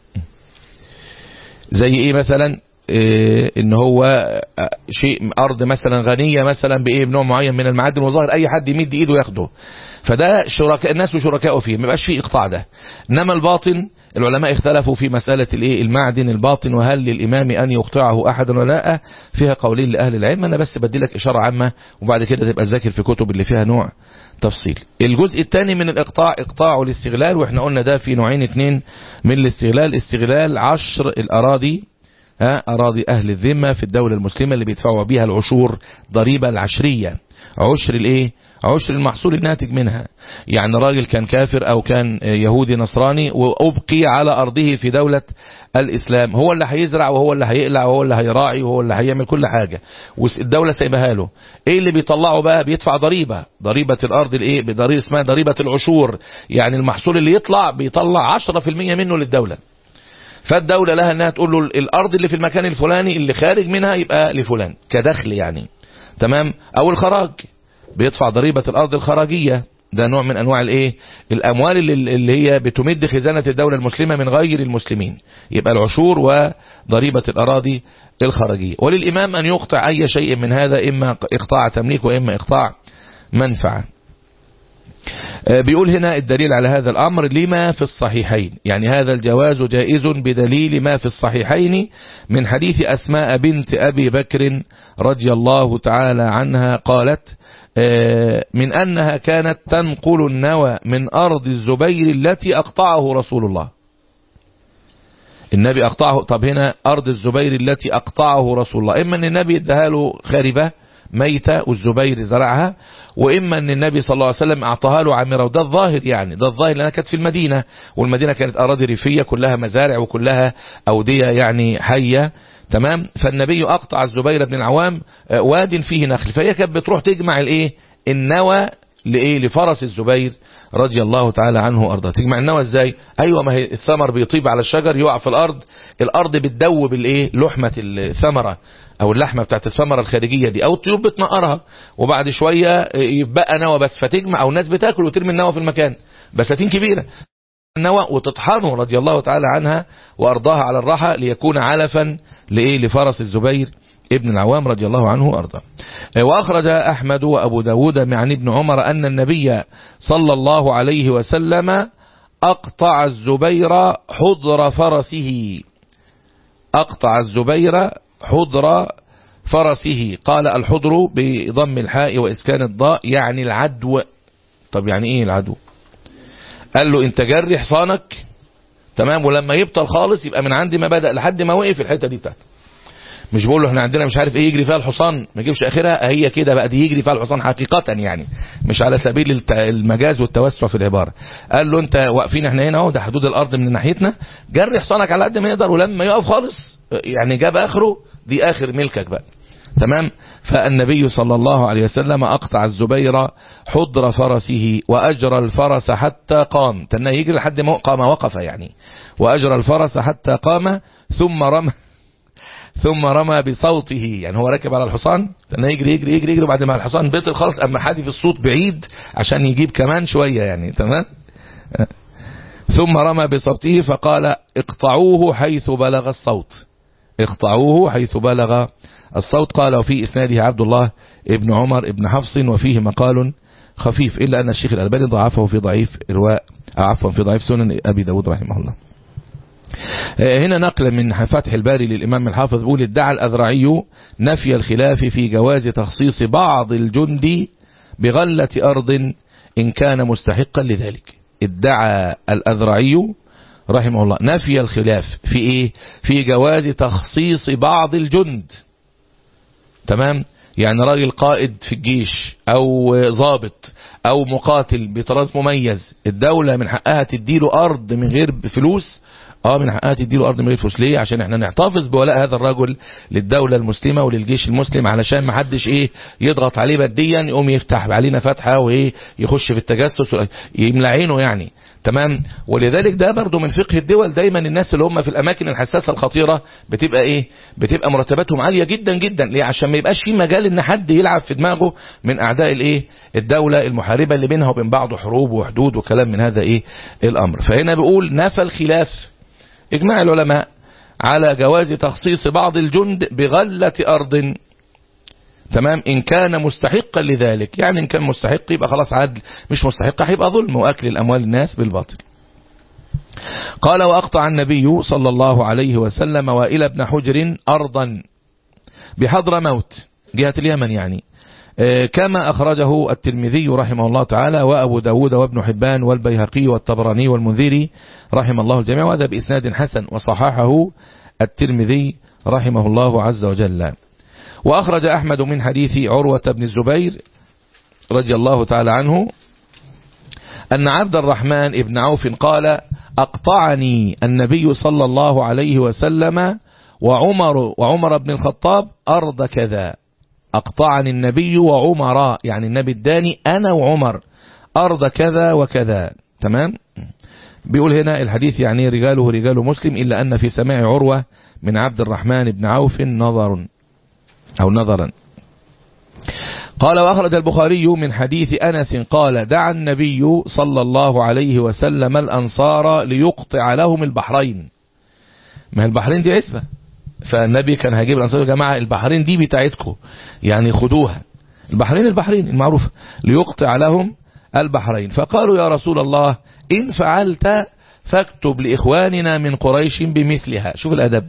زي إيه مثلا إيه ان هو شيء ارض مثلا غنية مثلا بايه بنوع معين من المعادن وظاهر اي حد يمد ايده ياخده فده شركاء الناس وشركائه فيه ما يبقاش فيه اقطاع ده انما الباطن العلماء اختلفوا في مسألة الايه المعدن الباطن وهل للامام ان يقطعه احد ولا لا فيها قولين لاهل العلم انا بس بدي لك اشارة عامة وبعد كده تبقى تذاكر في كتب اللي فيها نوع تفصيل الجزء الثاني من الاقطاع اقطاع الاستغلال واحنا قلنا ده في نوعين اثنين من الاستغلال استغلال عشر الاراضي ها أراضي أهل الذمة في الدولة المسلمة اللي بيدفعوا بيها العشور ضريبة العشرية عشر الايه عشر المحصول الناتج منها يعني راجل كان كافر او كان يهودي نصراني وابقي على ارضه في دولة الاسلام هو اللي هيزرع وهو اللي هيقلع وهو اللي هيراعي وهو اللي هيعمل كل حاجة والدولة سايبها له ايه اللي بيطلعه بقى بيدفع ضريبة ضريبة الارض الايه بضريبة اسمها ضريبة العشور يعني المحصول اللي يطلع بيطلع 10% منه للدولة فالدولة لها انها تقول له الارض اللي في المكان الفلاني اللي خارج منها يبقى لفلان كدخل يعني تمام او الخراج بيدفع ضريبة الارض الخراجية ده نوع من انواع الايه الاموال اللي, اللي هي بتمد خزانة الدولة المسلمة من غير المسلمين يبقى العشور وضريبة الاراضي الخراجية وللامام ان يقطع اي شيء من هذا اما اقطاع تمليك واما اقطاع منفعه بيقول هنا الدليل على هذا الأمر لما في الصحيحين يعني هذا الجواز جائز بدليل ما في الصحيحين من حديث أسماء بنت أبي بكر رضي الله تعالى عنها قالت من أنها كانت تنقل النوى من أرض الزبير التي أقطعه رسول الله النبي أقطعه طب هنا أرض الزبير التي أقطعه رسول الله إما أن النبي ادها له خاربة ميتة والزبير زرعها وإما أن النبي صلى الله عليه وسلم أعطاها له عامرة وده الظاهر يعني ده الظاهر لأنها كانت في المدينة والمدينة كانت أراضي ريفية كلها مزارع وكلها أودية يعني حية تمام فالنبي أقطع الزبير بن العوام واد فيه نخل فهي كانت بتروح تجمع الايه النوى لإيه لفرس الزبير رضي الله تعالى عنه وارضاه تجمع النوى ازاي ايوه ما هي الثمر بيطيب على الشجر يقع في الارض الارض بتدوب الايه لحمه الثمره او اللحمه بتاعت الثمره الخارجيه دي او الطيور بتنقرها وبعد شويه يبقى نوى بس فتجمع او الناس بتاكل وترمي النوى في المكان بساتين كبيره النوى وتطحنه رضي الله تعالى عنها وارضاها على الراحه ليكون علفا لايه لفرس الزبير ابن العوام رضي الله عنه وارضاه واخرج احمد وابو داود عن ابن عمر ان النبي صلى الله عليه وسلم اقطع الزبير حضر فرسه اقطع الزبير حضر فرسه قال الحضر بضم الحاء واسكان الضاء يعني العدو طب يعني ايه العدو قال له انت جري حصانك تمام ولما يبطل خالص يبقى من عندي ما بدأ لحد ما وقف الحتة دي بتاعته مش بقول له احنا عندنا مش عارف ايه يجري فيها الحصان ما يجيبش اخرها هي كده بقى دي يجري فيها الحصان حقيقة يعني مش على سبيل المجاز والتوسع في العبارة قال له انت واقفين احنا هنا اهو ده حدود الارض من ناحيتنا جري حصانك على قد ما يقدر ولما يقف خالص يعني جاب اخره دي اخر ملكك بقى تمام فالنبي صلى الله عليه وسلم أقطع الزبير حضر فرسه وأجرى الفرس حتى قام تنه يجري لحد ما قام وقف يعني وأجرى الفرس حتى قام ثم رمى ثم رمى بصوته يعني هو راكب على الحصان تنه يجري يجري يجري يجري بعد ما الحصان بطل خالص أما حادف الصوت بعيد عشان يجيب كمان شوية يعني تمام ثم رمى بصوته فقال اقطعوه حيث بلغ الصوت اقطعوه حيث بلغ الصوت قال وفي إسناده عبد الله ابن عمر ابن حفص وفيه مقال خفيف إلا أن الشيخ الألباني ضعفه في ضعيف إرواء عفوا في ضعيف سنن أبي داود رحمه الله هنا نقل من فتح الباري للإمام الحافظ بيقول ادعى الأذرعي نفي الخلاف في جواز تخصيص بعض الجند بغلة أرض إن كان مستحقا لذلك ادعى الأذرعي رحمه الله نفي الخلاف في إيه في جواز تخصيص بعض الجند تمام يعني راجل قائد في الجيش او ضابط او مقاتل بطراز مميز الدولة من حقها تديله ارض من غير فلوس اه من حقها تديله ارض من غير فلوس ليه عشان احنا نحتفظ بولاء هذا الرجل للدولة المسلمة وللجيش المسلم علشان ما حدش ايه يضغط عليه بديا يقوم يفتح علينا فتحة وايه يخش في التجسس يملى عينه يعني تمام ولذلك ده برضو من فقه الدول دايما الناس اللي هم في الاماكن الحساسة الخطيرة بتبقى ايه بتبقى مرتباتهم عالية جدا جدا ليه عشان ما يبقاش في مجال ان حد يلعب في دماغه من اعداء الايه الدولة المحاربة اللي بينها وبين بعض حروب وحدود وكلام من هذا ايه الامر فهنا بيقول نفى الخلاف اجماع العلماء على جواز تخصيص بعض الجند بغلة ارض تمام ان كان مستحقا لذلك يعني ان كان مستحق يبقى خلاص عدل مش مستحق هيبقى ظلم واكل الاموال الناس بالباطل قال واقطع النبي صلى الله عليه وسلم وائل بن حجر ارضا بحضر موت جهة اليمن يعني كما أخرجه الترمذي رحمه الله تعالى وأبو داود وابن حبان والبيهقي والطبراني والمنذري رحمه الله الجميع وهذا بإسناد حسن وصححه الترمذي رحمه الله عز وجل وأخرج أحمد من حديث عروة بن الزبير رضي الله تعالى عنه أن عبد الرحمن بن عوف قال أقطعني النبي صلى الله عليه وسلم وعمر وعمر بن الخطاب أرض كذا أقطعني النبي وعمر يعني النبي الداني أنا وعمر أرض كذا وكذا تمام بيقول هنا الحديث يعني رجاله رجال مسلم إلا أن في سماع عروة من عبد الرحمن بن عوف نظر أو نظرا قال وأخرج البخاري من حديث أنس قال دعا النبي صلى الله عليه وسلم الأنصار ليقطع لهم البحرين ما البحرين دي عزبة فالنبي كان هيجيب الأنصار يا جماعة البحرين دي بتاعتكم يعني خدوها البحرين البحرين المعروفة ليقطع لهم البحرين فقالوا يا رسول الله إن فعلت فاكتب لإخواننا من قريش بمثلها شوف الأدب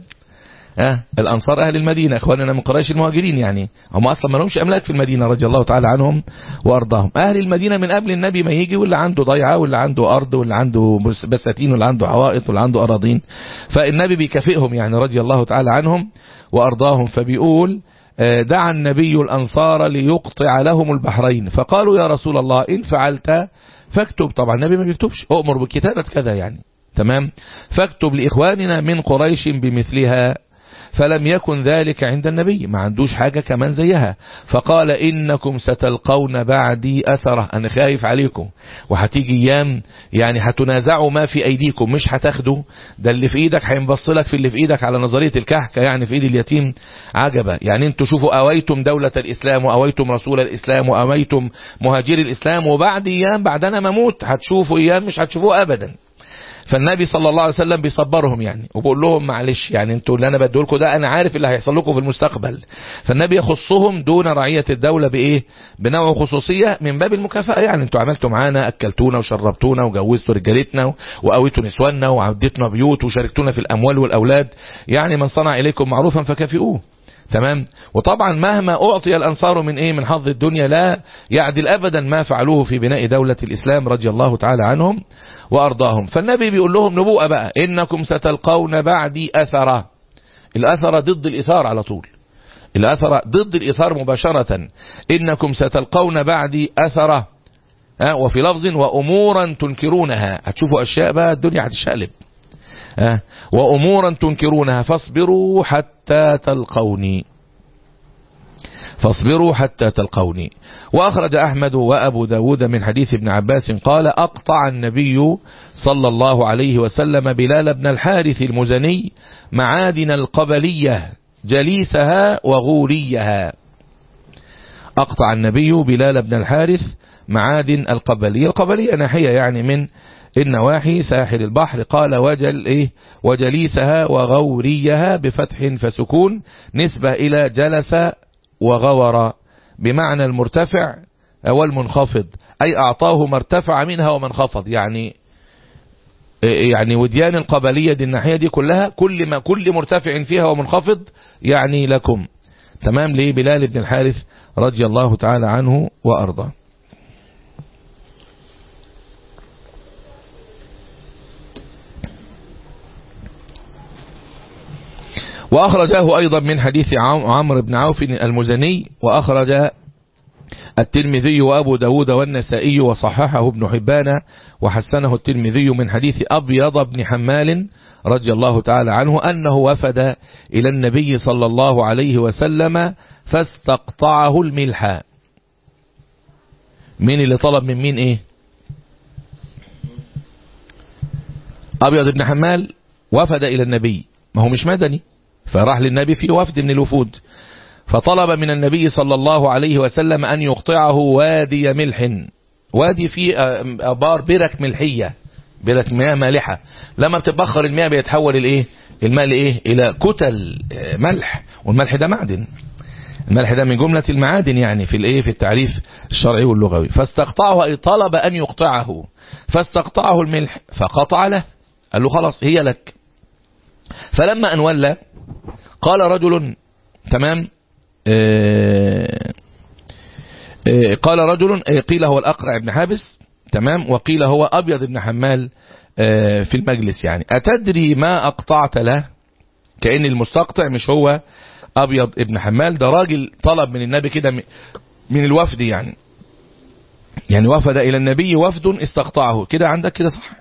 أه الأنصار أهل المدينة إخواننا من قريش المهاجرين يعني هم أصلا ما لهمش أملاك في المدينة رضي الله تعالى عنهم وأرضاهم أهل المدينة من قبل النبي ما يجي واللي عنده ضيعة واللي عنده أرض واللي عنده بساتين واللي عنده حوائط واللي عنده أراضين فالنبي بيكافئهم يعني رضي الله تعالى عنهم وأرضاهم فبيقول دعا النبي الأنصار ليقطع لهم البحرين فقالوا يا رسول الله إن فعلت فاكتب طبعا النبي ما بيكتبش أؤمر بكتابة كذا يعني تمام فاكتب لإخواننا من قريش بمثلها فلم يكن ذلك عند النبي ما عندوش حاجة كمان زيها فقال إنكم ستلقون بعدي أثرة أنا خايف عليكم وهتيجي أيام يعني هتنازعوا ما في أيديكم مش هتاخدوا ده اللي في إيدك هينبصلك في اللي في إيدك على نظرية الكحكة يعني في إيد اليتيم عجبا يعني انتوا شوفوا أويتم دولة الإسلام وأويتم رسول الإسلام وأويتم مهاجري الإسلام وبعد أيام بعد أنا مموت هتشوفوا أيام مش هتشوفوه أبدا فالنبي صلى الله عليه وسلم بيصبرهم يعني وبقول لهم معلش يعني انتوا اللي انا بديه لكم ده انا عارف اللي هيحصل لكم في المستقبل فالنبي يخصهم دون رعية الدولة بايه بنوع خصوصية من باب المكافأة يعني انتوا عملتوا معانا اكلتونا وشربتونا وجوزتوا رجالتنا وقويتوا نسواننا وعدتنا بيوت وشاركتونا في الاموال والاولاد يعني من صنع اليكم معروفا فكافئوه تمام وطبعا مهما أعطي الأنصار من إيه من حظ الدنيا لا يعدل أبدا ما فعلوه في بناء دولة الإسلام رضي الله تعالى عنهم وأرضاهم فالنبي بيقول لهم نبوءة بقى إنكم ستلقون بعدي أثرة الأثرة ضد الإثار على طول الأثرة ضد الإثار مباشرة إنكم ستلقون بعدي أثرة ها وفي لفظ وأمورا تنكرونها هتشوفوا أشياء بقى الدنيا هتشقلب ها وأمورا تنكرونها فاصبروا حتى تلقوني فاصبروا حتى تلقوني وأخرج أحمد وأبو داود من حديث ابن عباس قال أقطع النبي صلى الله عليه وسلم بلال بن الحارث المزني معادن القبلية جليسها وغوريها أقطع النبي بلال بن الحارث معادن القبلية القبلية ناحية يعني من النواحي ساحل البحر قال وجل إيه وجليسها وغوريها بفتح فسكون نسبة إلى جلس وغور بمعنى المرتفع والمنخفض أي أعطاه ما ارتفع منها وما انخفض يعني يعني وديان القبلية دي الناحية دي كلها كل ما كل مرتفع فيها ومنخفض يعني لكم تمام لبلال بن الحارث رضي الله تعالى عنه وأرضاه وأخرجه أيضا من حديث عمرو بن عوف المزني وأخرج الترمذي وأبو داود والنسائي وصححه ابن حبان وحسنه الترمذي من حديث أبيض بن حمال رضي الله تعالى عنه أنه وفد إلى النبي صلى الله عليه وسلم فاستقطعه الملح مين اللي طلب من مين ايه أبيض بن حمال وفد إلى النبي ما هو مش مدني فراح للنبي في وفد من الوفود فطلب من النبي صلى الله عليه وسلم أن يقطعه وادي ملح وادي فيه أبار برك ملحية برك مياه مالحة لما بتبخر المياه بيتحول الايه الماء لايه الى كتل ملح والملح ده معدن الملح ده من جملة المعادن يعني في الايه في التعريف الشرعي واللغوي فاستقطعه اي طلب ان يقطعه فاستقطعه الملح فقطع له قال له خلاص هي لك فلما ان ولى قال رجل تمام آه آه قال رجل آه قيل هو الأقرع بن حابس تمام وقيل هو أبيض بن حمال في المجلس يعني أتدري ما أقطعت له كأن المستقطع مش هو أبيض ابن حمال ده راجل طلب من النبي كده من الوفد يعني يعني وفد إلى النبي وفد استقطعه كده عندك كده صح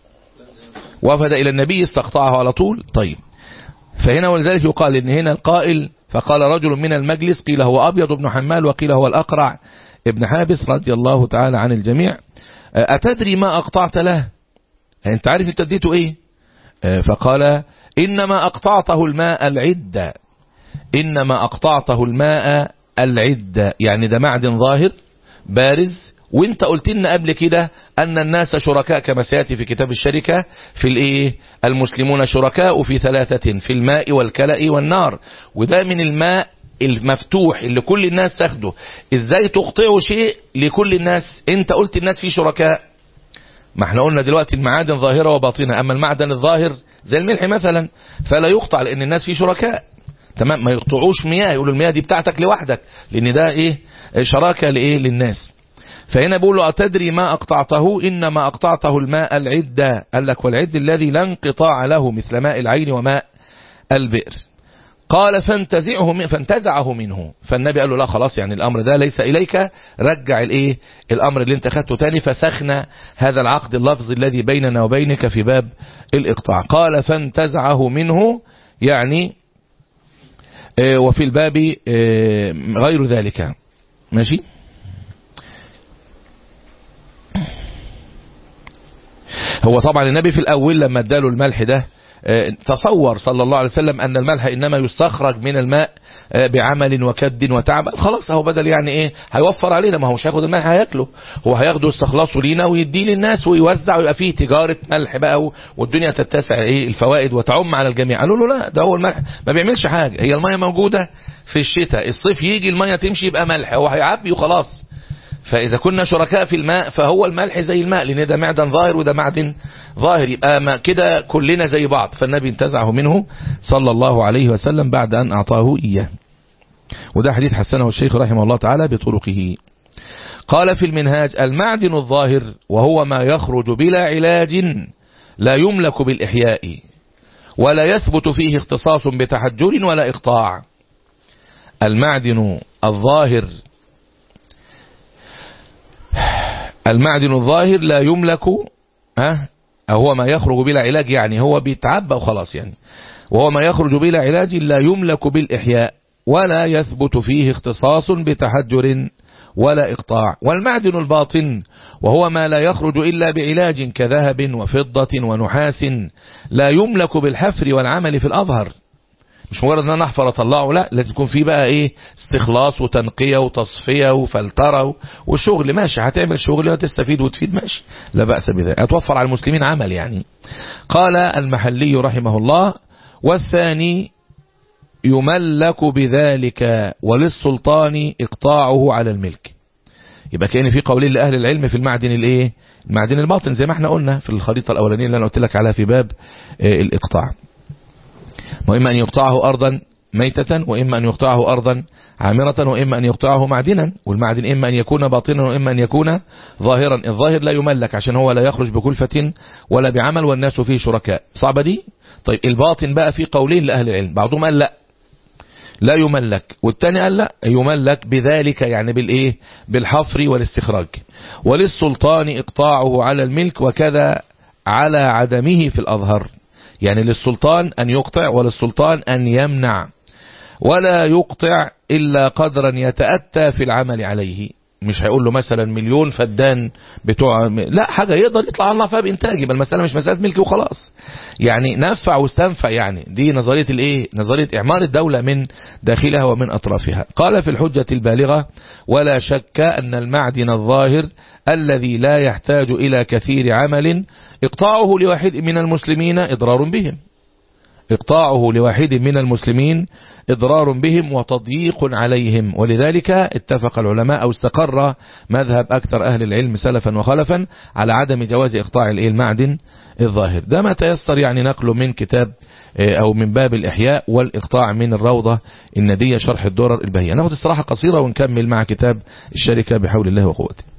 وفد إلى النبي استقطعه على طول طيب فهنا ولذلك يقال ان هنا القائل فقال رجل من المجلس قيل هو أبيض بن حمال وقيل هو الأقرع ابن حابس رضي الله تعالى عن الجميع أتدري ما أقطعت له انت عارف انت اديته ايه فقال إنما أقطعته الماء العدة إنما أقطعته الماء العدة يعني ده معدن ظاهر بارز وانت قلت لنا قبل كده ان الناس شركاء كما سياتي في كتاب الشركة في الايه المسلمون شركاء في ثلاثة في الماء والكلأ والنار وده من الماء المفتوح اللي كل الناس تاخده ازاي تقطعوا شيء لكل الناس انت قلت الناس فيه شركاء ما احنا قلنا دلوقتي المعادن ظاهرة وباطنة اما المعدن الظاهر زي الملح مثلا فلا يقطع لان الناس فيه شركاء تمام ما يقطعوش مياه يقولوا المياه دي بتاعتك لوحدك لان ده ايه شراكة لايه للناس فهنا بيقول له أتدري ما أقطعته إنما أقطعته الماء العدة قال لك والعد الذي لا انقطاع له مثل ماء العين وماء البئر قال فانتزعه من فانتزعه منه فالنبي قال له لا خلاص يعني الأمر ده ليس إليك رجع الايه الأمر اللي انت خدته تاني فسخنا هذا العقد اللفظي الذي بيننا وبينك في باب الإقطاع قال فانتزعه منه يعني وفي الباب غير ذلك ماشي هو طبعا النبي في الأول لما اداله الملح ده تصور صلى الله عليه وسلم أن الملح إنما يستخرج من الماء بعمل وكد وتعب خلاص هو بدل يعني إيه هيوفر علينا ما هو مش هياخد الملح هياكله هو هياخده يستخلصه لينا ويديه للناس ويوزع ويبقى فيه تجارة ملح بقى والدنيا تتسع إيه الفوائد وتعم على الجميع قالوا له لا ده هو الملح ما بيعملش حاجة هي المية موجودة في الشتاء الصيف يجي المية تمشي يبقى ملح هو هيعبي وخلاص فإذا كنا شركاء في الماء فهو الملح زي الماء لأن ده معدن ظاهر وده معدن ظاهر يبقى كده كلنا زي بعض فالنبي انتزعه منه صلى الله عليه وسلم بعد أن أعطاه إياه وده حديث حسنه الشيخ رحمه الله تعالى بطرقه قال في المنهاج المعدن الظاهر وهو ما يخرج بلا علاج لا يملك بالإحياء ولا يثبت فيه اختصاص بتحجر ولا إقطاع المعدن الظاهر المعدن الظاهر لا يملك ها هو ما يخرج بلا علاج يعني هو بيتعبى وخلاص يعني وهو ما يخرج بلا علاج لا يملك بالإحياء ولا يثبت فيه اختصاص بتحجر ولا إقطاع والمعدن الباطن وهو ما لا يخرج إلا بعلاج كذهب وفضة ونحاس لا يملك بالحفر والعمل في الأظهر مش مجرد ان انا احفر اطلعه لا لازم يكون في بقى ايه استخلاص وتنقية وتصفية وفلترة وشغل ماشي هتعمل شغل وتستفيد وتفيد ماشي لا بأس بذلك هتوفر على المسلمين عمل يعني قال المحلي رحمه الله والثاني يملك بذلك وللسلطان اقطاعه على الملك يبقى كان في قولين لأهل العلم في المعدن الايه المعدن الباطن زي ما احنا قلنا في الخريطة الأولانية اللي أنا قلت لك عليها في باب آه، الإقطاع وإما أن يقطعه أرضا ميتة وإما أن يقطعه أرضا عامرة وإما أن يقطعه معدنا والمعدن إما أن يكون باطنا وإما أن يكون ظاهرا الظاهر لا يملك عشان هو لا يخرج بكلفة ولا بعمل والناس فيه شركاء صعبة دي طيب الباطن بقى في قولين لأهل العلم بعضهم قال لا لا يملك والتاني قال لا يملك بذلك يعني بالايه بالحفر والاستخراج وللسلطان اقطاعه على الملك وكذا على عدمه في الأظهر يعني للسلطان أن يقطع وللسلطان أن يمنع ولا يقطع إلا قدرا يتأتى في العمل عليه مش هيقول له مثلا مليون فدان بتوع لا حاجة يقدر يطلع على الله فيها بإنتاج يبقى المسألة مش مسألة ملك وخلاص يعني نفع واستنفع يعني دي نظرية الايه نظرية إعمار الدولة من داخلها ومن أطرافها قال في الحجة البالغة ولا شك أن المعدن الظاهر الذي لا يحتاج إلى كثير عمل إقطاعه لواحد من المسلمين إضرار بهم إقطاعه لواحد من المسلمين إضرار بهم وتضييق عليهم ولذلك اتفق العلماء أو استقر مذهب أكثر أهل العلم سلفا وخلفا على عدم جواز إقطاع الإيه المعدن الظاهر ده ما تيسر يعني نقله من كتاب آه، أو من باب الإحياء والإقطاع من الروضة الندية شرح الدرر البهية ناخد استراحة قصيرة ونكمل مع كتاب الشركة بحول الله وقوته